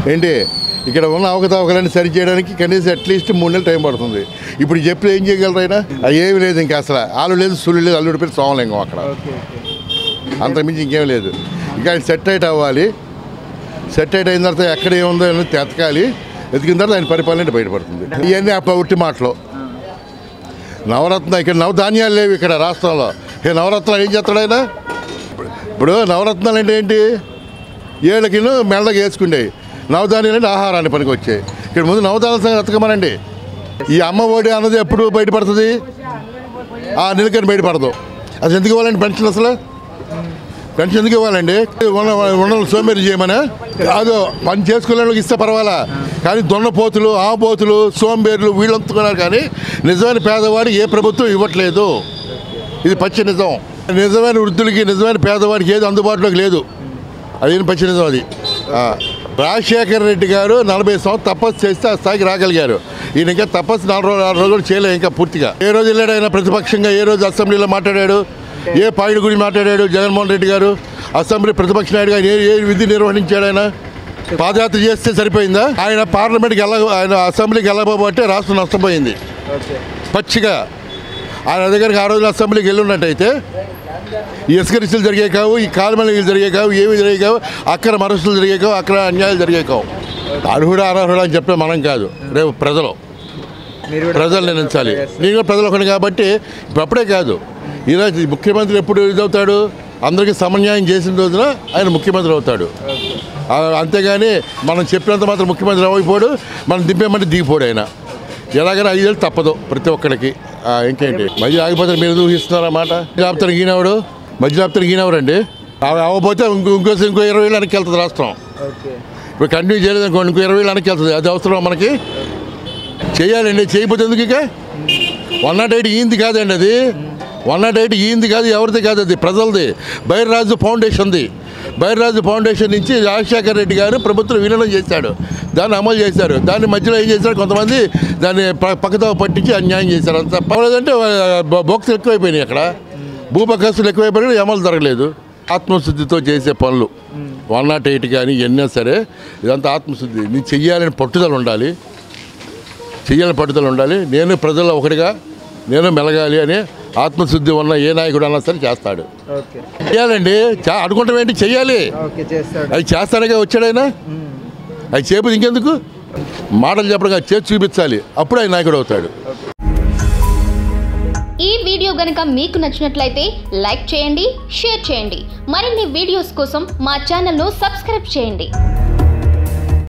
ఏంటి ఇక్కడ ఉన్న అవకతవకలన్నీ సరి చేయడానికి కనీసం అట్లీస్ట్ మూడు నెలలు టైం పడుతుంది ఇప్పుడు చెప్పి ఏం చేయగలరు ఆయన అది ఏమి లేదు ఇంకా అసలు ఆలు లేదు సుళ్ళు లేదు అల్లుడి పేరు సోమలింగం అక్కడ ఓకే ఓకే అంతకుమించి ఇంకేం లేదు ఇంకా ఆయన సెట్ అయిట్ అవ్వాలి సెట్ అయిట్ అయిన తర్వాత ఎక్కడ ఏముందో అని ఎతకాలి ఎతికిన తర్వాత ఆయన పరిపాలన బయటపడుతుంది ఇవన్నీ ఆ ఉట్టి మాటలు నవరత్న ఇక్కడ నవధాన్యాలు లేవు ఇక్కడ రాష్ట్రంలో ఈ నవరత్నాలు ఏం చేస్తాడు ఆయన ఇప్పుడు నవరత్నాలు అంటే ఏంటి ఏళ్ళకి మెల్లగా వేసుకుండేవి నవధాన్యాలు అంటే ఆహారాన్ని పనికి వచ్చాయి ఇక్కడ ముందు నవధాన్యాల సంగతి ఎతకమనండి ఈ అమ్మ ఒడి అన్నది ఎప్పుడు బయటపడుతుంది ఆ నెలకని బయటపడదు అది ఎందుకు ఇవ్వాలండి పెన్షన్ అసలు పెన్షన్ ఎందుకు ఇవ్వాలండి ఉన్న సోమేరు చేయమని అదో పని చేసుకోలేని ఇస్తే పర్వాలా కానీ దొన్నపోతులు ఆపోతులు సోంబేర్లు వీళ్ళంతున్నారు కానీ నిజమైన పేదవాడు ఏ ప్రభుత్వం ఇవ్వట్లేదు ఇది పచ్చి నిజం నిజమైన వృద్ధులకి నిజమైన పేదవాడికి ఏది అందుబాటులోకి లేదు అది పచ్చి నిజం అది ఆ. రాజశేఖర రెడ్డి గారు నలభై సంవత్సరం తపస్సు చేస్తే ఆ స్థాయికి రాగలిగారు ఈయన ఇంకా తపస్సు నాలుగు రోజులు ఆరు రోజులు చేయలేదు ఇంకా పూర్తిగా ఏ రోజు వెళ్ళాడు ఆయన ప్రతిపక్షంగా ఏ రోజు అసెంబ్లీలో మాట్లాడాడు ఏ పాయింట్ గురించి మాట్లాడాడు జగన్మోహన్ రెడ్డి గారు అసెంబ్లీ ప్రతిపక్ష నాయుడుగా ఏ ఏ విధి నిర్వహించాడు ఆయన పాదయాత్ర చేస్తే సరిపోయిందా ఆయన పార్లమెంట్కి వెళ్ళ ఆయన అసెంబ్లీకి వెళ్ళబోబట్టే రాష్ట్రం నష్టపోయింది ఓకే పచ్చిగా ఆయన దగ్గరికి ఆ రోజు అసెంబ్లీకి వెళ్ళున్నట్టయితే ఈ ఇసుక రిసులు జరిగే కావు ఈ కాలుమలకి జరిగే కావు ఏమి జరిగే కావు అక్కడ మరస్తులు జరిగే కావు అక్కడ అన్యాయాలు జరిగే కావు అర్హుడా అనర్హుడా అని చెప్పే మనం కాదు రేపు ప్రజలు మీరు కూడా ప్రజలు నిర్ణయించాలి నేను కూడా ప్రజలు ఒకటి కాబట్టి ఇప్పుడు అప్పుడే కాదు ఈరోజు ఈ ముఖ్యమంత్రి ఎప్పుడు ఇదవుతాడు అందరికీ సమన్యాయం చేసిన రోజున ఆయన ముఖ్యమంత్రి అవుతాడు ఆ, అంతేగాని మనం చెప్పినంత మాత్రం ముఖ్యమంత్రి అవ్వకపోడు మనం దింపేమంటే దిగిపోడు ఆయన ఎలాగైనా ఐదేళ్ళు తప్పదు ప్రతి ఒక్కడికి ఆ, ఇంకేంటి మధ్య ఆగిపోతే మీరు ఎందుకు ఊహిస్తున్నారు అన్నమాట జాబితాను గీనవాడు మధ్య జాబితాను గీనవరండి అవి అవ్వకపోతే ఇంకో ఇంకో ఇంకో ఇరవై ఏళ్ళు వెనక్కి వెళ్తుంది రాష్ట్రం ఓకే ఇప్పుడు కంటిన్యూ చేయలేదు అనుకోండి ఇంకో ఇరవై ఏళ్ళు వెనక్కి వెళ్తుంది అది అవసరం మనకి చేయాలండి చేయకపోతే ఎందుకు ఇక వన్ నాట్ ఎయిట్ ఈంది కాదండి అది వన్ నాట్ ఎయిట్ ఈంది కాదు ఎవరిది కాదు అది ప్రజలది బైర్రాజు ఫౌండేషన్ది బైర్రాజు ఫౌండేషన్ నుంచి రాజశేఖర రెడ్డి గారు ప్రభుత్వం విలీనం చేశాడు దాన్ని అమలు చేశారు దాన్ని మధ్యలో ఏం చేశారు కొంతమంది దాన్ని ప- పక్కతో పట్టించి అన్యాయం చేశారు అంత పర్వాలేదంటే బొక్స్ ఎక్కువైపోయినాయి అక్కడ భూపకస్తులు ఎక్కువైపోయినా అమలు జరగలేదు ఆత్మశుద్ధితో చేసే పనులు వన్ నాట్ ఎయిట్ కానీ ఎన్నో సరే ఇదంతా ఆత్మశుద్ధి నీ చెయ్యాలని పట్టుదల ఉండాలి చెయ్యాలని పట్టుదల ఉండాలి నేను ప్రజల్లో ఒకటిగా నేను మెలగాలి అని ఆత్మశుద్ధి ఉన్న ఏ నాయకుడు అన్నా సరే చేస్తాడు ఓకే చేయాలండి చా అనుకుంటాం ఏంటి చెయ్యాలి ఓకే చేస్తాడు అది చేస్తానగా వచ్చాడైనా అది చేయకపోతే ఇంకెందుకు మాటలు చెప్పడం కాదు, చేసి చూపించాలి అప్పుడు ఆయన నాయకుడు అవుతాడు ఈ వీడియో గనుక మీకు నచ్చినట్లయితే లైక్ చేయండి షేర్ చేయండి మరిన్ని వీడియోస్ కోసం మా ఛానల్ను సబ్స్క్రైబ్ చేయండి